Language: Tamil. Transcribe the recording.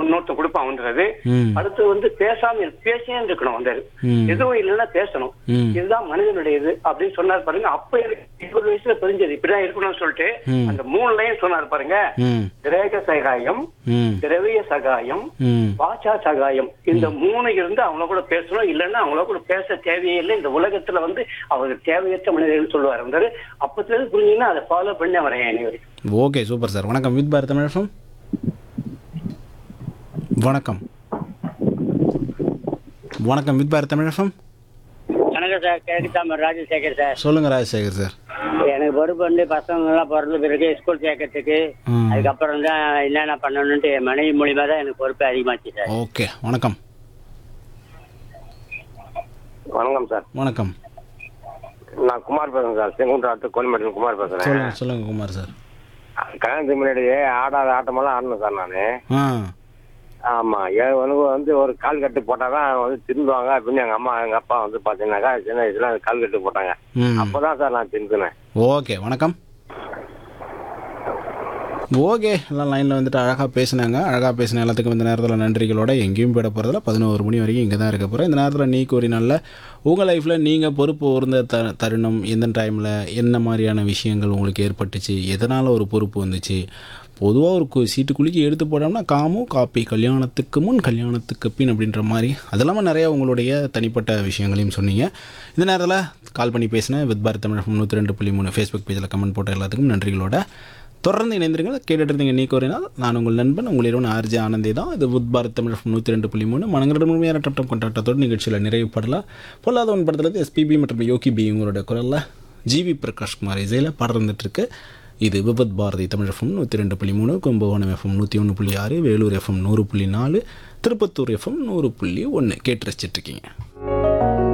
இன்னொருத்தன் கொடுப்பான்ன்றது ம் அடுத்து வந்து பேசாம இரு- பேசியே இருக்கணும் அந்த ம். எதுவும் இல்லைன்னா பேசணும் ம். இதுதான் மனிதனுடைய இது அப்படின்னு சொன்னார் பாருங்க அப்ப எனக்கு இருபது வயசுல தெரிஞ்சது இப்படிதான் இருக்கணும்னு சொல்லிட்டு ம். அந்த மூணு லைன் சொன்னார் பாருங்க ம் திரேக சகாயம் ம் திரவிய சகாயம் ம் வாச்சா சகாயம் இந்த மூணு இருந்து அவங்கள கூட பேசணும் இல்லைன்னா அவங்கள கூட பேச தேவையே இல்லை இந்த உலகத்துல வந்து அவருக்கு தேவையற்ற மனிதர்கள் சொல்லுவார் இருந்தாரு அப்பத்துல இருந்து புரிஞ்சீங்கன்னா அதை ஃபாலோ பண்ணி வரேன் என்னை வரைக்கும் ஓகே சூப்பர் சார் வணக்கம் வித் பாரத் தமிழகம் வணக்கம் வணக்கம் வித் பாரத் தமிழகம் வணக்கம் சார் கேக்குதாம ராஜசேகர் சார் சொல்லுங்க ராஜசேகர் சார் எனக்கு பொறுப்பு வந்து பசங்க எல்லாம் பிறந்த பிறகு ஸ்கூல் சேர்க்கறதுக்கு ம். அதுக்கப்புறம் தான் என்னென்ன பண்ணணும்ட்டு என் மனைவி மூலியமா தான் எனக்கு பொறுப்பு அதிகமாச்சு சார் ஓகே வணக்கம் வணக்கம் சார் வணக்கம் நான் குமார் பேசுறேன் சார் செங்குன்றாத்து கோயம்பேட்டில் குமார் பேசுறேன் சொல்லுங்க சொல்லுங்க குமார் சார் கல்யாணத்துக்கு முன்னாடியே ஆடாத ஆட்டமெல்லாம் ஆடணும் சார் நான் ஆ ஆமா எனக்கு வந்து ஒரு கால் கட்டு போட்டாதான் வந்து திருந்துவாங்க அப்படின்னு எங்க அம்மா எங்க அப்பா வந்து பாத்தீங்கன்னாக்கா சின்ன வயசுல கால் கட்டு போட்டாங்க ம் அப்பதான் சார் நான் திருந்தினேன் ஓகே வணக்கம் ஓகே எல்லாம் லைனில் வந்துட்டு அழகாக பேசினாங்க அழகாக பேசின எல்லாத்துக்கும் இந்த நேரத்தில் நன்றிகளோட எங்கேயும் போயிட போகிறதில்ல பதினோரு மணி வரைக்கும் இங்கே தான் இருக்க போகிறோம் இந்த நேரத்தில் நீ கூறி நல்ல உங்கள் லைஃப்பில் நீங்கள் பொறுப்பு உறந்த த தருணம் எந்த டைமில் என்ன மாதிரியான விஷயங்கள் உங்களுக்கு ஏற்பட்டுச்சு எதனால் ஒரு பொறுப்பு வந்துச்சு பொதுவாக ஒரு கு- சீட்டு குலுக்கி எடுத்து போட்டோம்னா காமும் காப்பி கல்யாணத்துக்கு முன் கல்யாணத்துக்கு பின் அப்படின்ற மாதிரி அது இல்லாமல் நிறையா உங்களுடைய தனிப்பட்ட விஷயங்களையும் சொன்னீங்க இந்த நேரத்தில் கால் பண்ணி பேசினேன் வித் பாரத் தமிழ் நூற்றி ரெண்டு புள்ளி மூணு ஃபேஸ்புக் பேஜில் கமெண்ட் போட்ட எல்லாத்துக்கும் நன்றிகளோட தொடர்ந்து இணைந்திருங்கள் கேட்டுட்டு இருந்தீங்க நீ கோரினால் நான் உங்கள் நண்பன் உங்களிடம் ஆர்ஜி ஆனந்தி தான் இது உத் பாரத் தமிழ் நூற்றி ரெண்டு புள்ளி மூணு மனங்களிடம் முழுமையான டட்டம் கொண்டாட்டத்தோடு நிகழ்ச்சியில் நிறைவுப்படலாம் பொல்லாத ஒன் படத்தில் எஸ்பிபி மற்றும் யோகி பி இவங்களோட குரலில் ஜிவி பிரகாஷ் குமார் இசையில் பாடம் இருக்கு இது விபத் பாரதி தமிழ் எஃப்எம் நூற்றி ரெண்டு புள்ளி மூணு கும்பகோணம் எஃப்எம் நூற்றி ஒன்று புள்ளி ஆறு வேலூர் எஃப்எம் நூறு புள்ளி நாலு திருப்பத்தூர் எஃப்எம் நூறு புள்ளி ஒன்று கேட்டு ரசிச்சிட்ருக்கீங்க